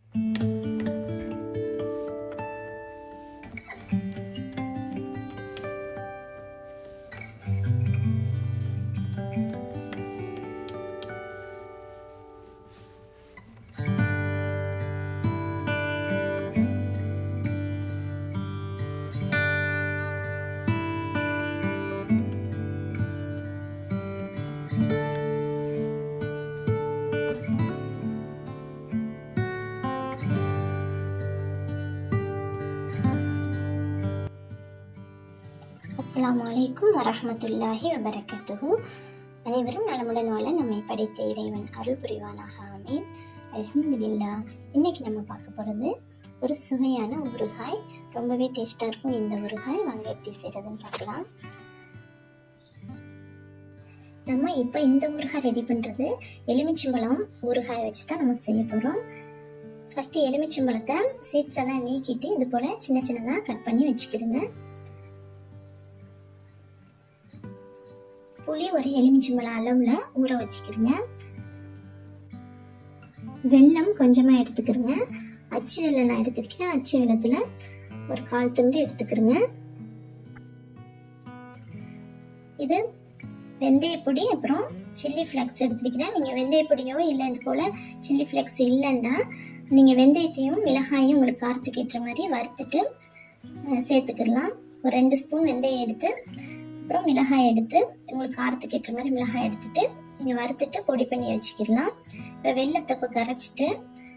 அஸ்ஸலாமு அலைக்கும் வரஹ்மத்துல்லாஹி வபரக்கத்துஹு அனைவரும் நலமுடன் வாழ நம்மை படைத்த இறைவன் அருள் புரிவானாக ஆமீன் அல்ஹம்துலில்லா இன்னைக்கு நம்ம பார்க்க போகிறது ஒரு சுவையான ஊறுகாய் ரொம்பவே டேஸ்ட்டாக இருக்கும் இந்த ஊறுகாய் வாங்க எப்படி செய்கிறதுன்னு பார்க்கலாம் நம்ம இப்போ இந்த ஊறுகாய் ரெடி பண்ணுறது எலுமிச்சம்பழம் ஊறுகாய் வச்சு தான் நம்ம செய்ய போகிறோம் ஃபஸ்ட்டு எலுமிச்சம்பழத்தை சீட்ஸ் எல்லாம் நீக்கிட்டு இது போல் சின்ன சின்னதாக கட் பண்ணி வச்சுக்கிடுங்க புளி ஒரு எலுமிச்சம்பழம் அளவில் ஊற வச்சுக்கிறங்க வெல்லம் கொஞ்சமாக எடுத்துக்கிறங்க அச்சு வெல்லம் நான் எடுத்துருக்கேன் அச்சு வெள்ளத்தில் ஒரு கால் துண்டு எடுத்துக்கிறங்க இது வெந்தயப்பொடி அப்புறம் சில்லி ஃப்ளெக்ஸ் எடுத்துருக்கிறேன் நீங்கள் வெந்தயப்பொடியோ இல்லை இது போல் சில்லி ஃப்ளெக்ஸ் இல்லைன்னா நீங்கள் வெந்தயத்தையும் மிளகாயும் உங்களுக்கு காரத்துக்கு ஏற்ற மாதிரி வறுத்துட்டு அஹ், சேர்த்துக்கிடலாம் ஒரு ரெண்டு ஸ்பூன் வெந்தயம் எடுத்து அப்புறம் மிளகாய் எடுத்து உங்களுக்கு காரத்துக்கு ஏற்ற மாதிரி மிளகாய் எடுத்துட்டு நீங்கள் வறுத்துட்டு பொடி பண்ணி வச்சுக்கிடலாம் இப்போ வெள்ளத்தை இப்போ கரைச்சிட்டு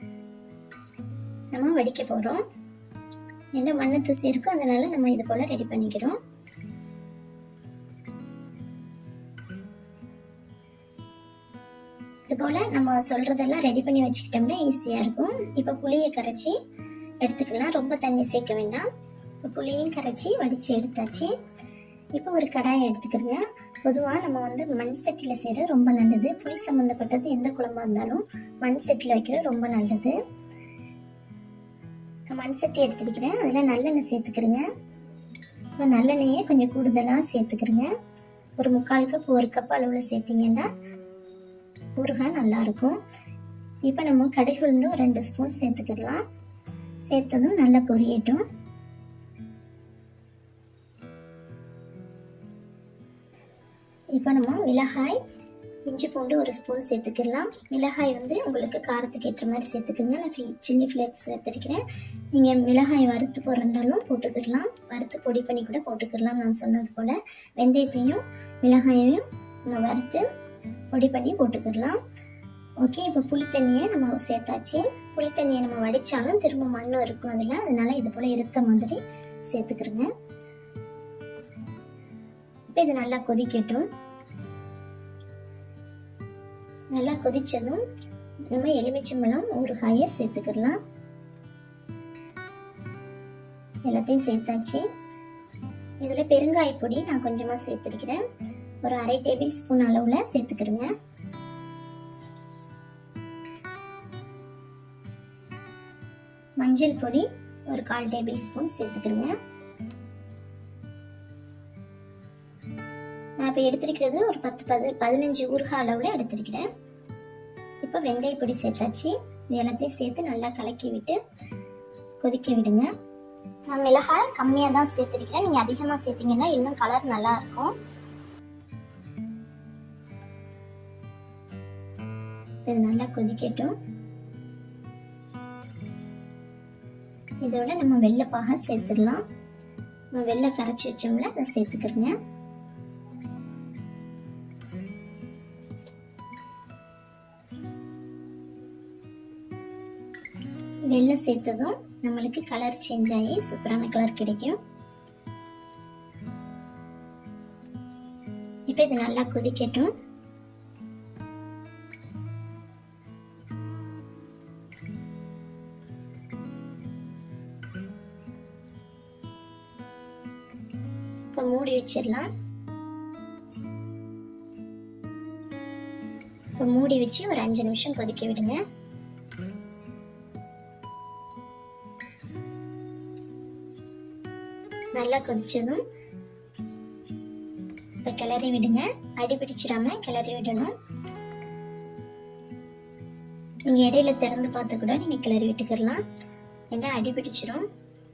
நம்ம வடிக்க போகிறோம் என்ன மண்ணை தூசி இருக்கோ அதனால நம்ம இது போல் ரெடி பண்ணிக்கிறோம் இது போல் நம்ம சொல்கிறதெல்லாம் ரெடி பண்ணி வச்சுக்கிட்டோம்னா ஈஸியாக இருக்கும் இப்போ புளியை கரைச்சி எடுத்துக்கலாம் ரொம்ப தண்ணி சேர்க்க வேண்டாம் இப்போ புளியும் கரைச்சி வடித்து எடுத்தாச்சு இப்போ ஒரு கடாயை எடுத்துக்கிறங்க பொதுவாக நம்ம வந்து மண் சட்டியில் செய்கிற ரொம்ப நல்லது புளி சம்மந்தப்பட்டது எந்த குழம்பா இருந்தாலும் மண் சட்டியில் வைக்கிறது ரொம்ப நல்லது நான் மண் சட்டி எடுத்துருக்கிறேன் அதில் நல்லெண்ணெய் சேர்த்துக்கிறேங்க இப்போ நல்லெண்ணெயை கொஞ்சம் கூடுதலாக சேர்த்துக்கிறேங்க ஒரு முக்கால் கப் ஒரு கப் அளவில் சேர்த்திங்கன்னா ஊறுகாய் நல்லாயிருக்கும் இப்போ நம்ம கடுகு உளுந்து ஒரு ரெண்டு ஸ்பூன் சேர்த்துக்கிடலாம் சேர்த்ததும் நல்லா பொரியட்டும் இப்போ நம்ம மிளகாய் இஞ்சி பூண்டு ஒரு ஸ்பூன் சேர்த்துக்கலாம் மிளகாய் வந்து உங்களுக்கு காரத்துக்கு ஏற்ற மாதிரி சேர்த்துக்கோங்க நான் ஃபில் சில்லி ஃப்ளேக்ஸ் சேர்த்துருக்கிறேன் நீங்கள் மிளகாய் வறுத்து போடுறனாலும் போட்டுக்கிடலாம் வறுத்து பொடி பண்ணி கூட போட்டுக்கிடலாம் நான் சொன்னது போல் வெந்தயத்தையும் மிளகாயையும் நம்ம வறுத்து பொடி பண்ணி போட்டுக்கிடலாம் ஓகே இப்போ புளி தண்ணியை நம்ம சேர்த்தாச்சு புளி தண்ணியை நம்ம வடித்தாலும் திரும்ப மண்ணும் இருக்கும் அதில் அதனால இது போல் இருத்த மாதிரி சேர்த்துக்கிறோங்க இப்போ இது நல்லா கொதிக்கட்டும் நல்லா கொதிச்சதும் நம்ம எலுமிச்சம்பழம் ஊறுகாயை சேர்த்துக்கிடலாம் எல்லாத்தையும் சேர்த்தாச்சு இதில் பெருங்காய பொடி நான் கொஞ்சமாக சேர்த்துருக்கிறேன் ஒரு அரை டேபிள் ஸ்பூன் அளவில் சேர்த்துக்கிறேங்க மஞ்சள் பொடி ஒரு கால் டேபிள் ஸ்பூன் சேர்த்துக்கிறேங்க நான் இப்போ எடுத்திருக்கிறது ஒரு பத்து பது பதினஞ்சு ஊறுகாய் அளவில் எடுத்திருக்கிறேன் இப்போ வெந்தய பொடி சேர்த்தாச்சு இது எல்லாத்தையும் சேர்த்து நல்லா கலக்கி விட்டு கொதிக்க விடுங்க நான் மிளகாய் கம்மியாக தான் சேர்த்துருக்கிறேன் நீங்கள் அதிகமாக சேர்த்தீங்கன்னா இன்னும் கலர் நல்லா இருக்கும் இது நல்லா கொதிக்கட்டும் இதோட நம்ம வெள்ளைப்பாக சேர்த்துடலாம் நம்ம வெள்ளை கரைச்சி வச்சோம்ல அதை சேர்த்துக்கிறோங்க வெள்ளம் சேர்த்ததும் நம்மளுக்கு கலர் சேஞ்ச் ஆகி சூப்பரான கலர் கிடைக்கும் இப்போ இது நல்லா கொதிக்கட்டும் இப்போ மூடி வச்சிடலாம் இப்போ மூடி வச்சு ஒரு அஞ்சு நிமிஷம் கொதிக்க விடுங்க நல்லா கொதிச்சதும் இப்போ கிளறி விடுங்க அடி பிடிச்சிடாம கிளறி விடணும் நீங்கள் இடையில திறந்து பார்த்து கூட நீங்கள் கிளறி விட்டுக்கிடலாம் ஏன்னா அடி பிடிச்சிரும்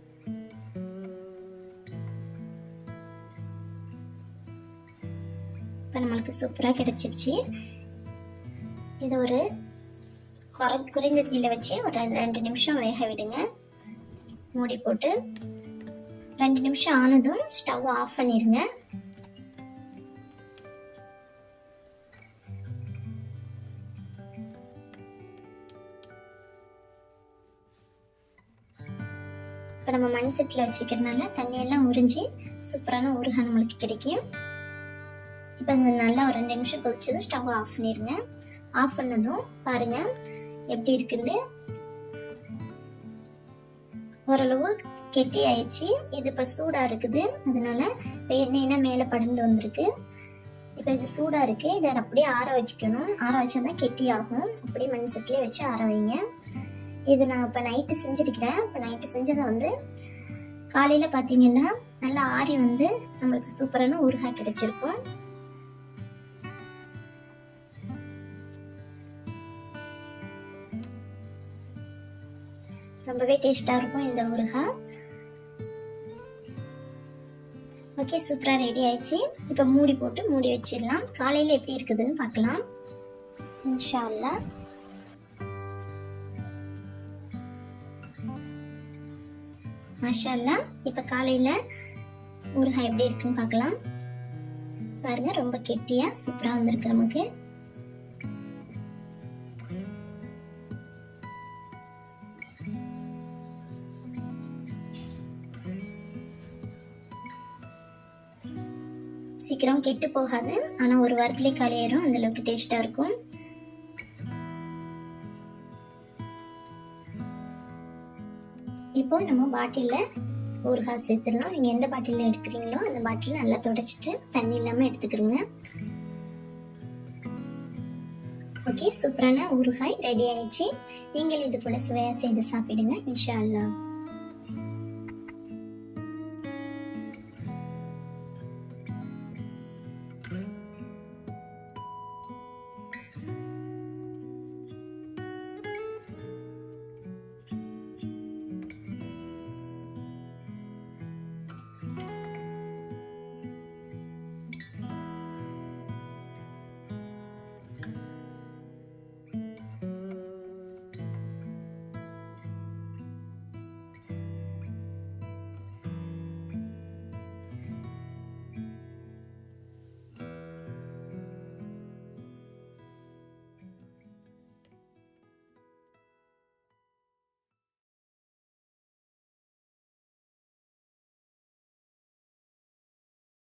இப்போ நம்மளுக்கு சூப்பராக கிடச்சிருச்சு இது ஒரு குறை குறைந்த தீயில வச்சு ஒரு ரெண்டு ரெண்டு நிமிஷம் வேக விடுங்க மூடி போட்டு ரெண்டு நிமிஷம் ஆனதும் ஸ்டவ் ஆஃப் பண்ணிடுங்க இப்போ நம்ம மண் செட்டில் வச்சுக்கிறதுனால தண்ணியெல்லாம் உறிஞ்சி சூப்பரான ஊறுகாய் நம்மளுக்கு கிடைக்கும் இப்போ அது நல்லா ஒரு ரெண்டு நிமிஷம் கொதிச்சதும் ஸ்டவ் ஆஃப் பண்ணிடுங்க ஆஃப் பண்ணதும் பாருங்க எப்படி இருக்குன்னு ஓரளவு கெட்டி ஆயிடுச்சு இது இப்போ சூடாக இருக்குது அதனால இப்போ எண்ணெய்னா மேலே படர்ந்து வந்திருக்கு இப்போ இது சூடாக இருக்குது இதை அப்படியே ஆற வச்சுக்கணும் ஆற வச்சா தான் கெட்டி ஆகும் அப்படியே மண் செட்லேயே வச்சு ஆற வைங்க இது நான் இப்போ நைட்டு செஞ்சுருக்கிறேன் இப்போ நைட்டு செஞ்சதை வந்து காலையில் பார்த்தீங்கன்னா நல்லா ஆறி வந்து நம்மளுக்கு சூப்பரான ஊறுகாய் கிடைச்சிருக்கும் ரொம்பவே டேஸ்ட்டாக இருக்கும் இந்த ஊறுகாய் ஓகே சூப்பராக ரெடி ஆயிடுச்சு இப்போ மூடி போட்டு மூடி வச்சிடலாம் காலையில் எப்படி இருக்குதுன்னு பார்க்கலாம் இன்ஷா அல்லாஹ் மாஷா அல்லாஹ் இப்போ காலையில் ஊறுகாய் எப்படி இருக்குன்னு பார்க்கலாம் பாருங்க ரொம்ப கெட்டியாக சூப்பராக வந்திருக்கு நமக்கு சீக்கிரம் கெட்டு போகாது ஆனால் ஒரு வாரத்திலே காலியாயிரும் அந்த அளவுக்கு டேஸ்ட்டாக இருக்கும் இப்போ நம்ம பாட்டிலில் ஊறுகாய் சேர்த்துடலாம் நீங்கள் எந்த பாட்டிலில் எடுக்கிறீங்களோ அந்த பாட்டில் நல்லா தொடச்சிட்டு தண்ணி இல்லாமல் எடுத்துக்கிறோங்க ஓகே சூப்பரான ஊறுகாய் ரெடி ஆயிடுச்சு நீங்கள் இது போல சுவையாக செய்து சாப்பிடுங்க இன்ஷா அல்லாஹ்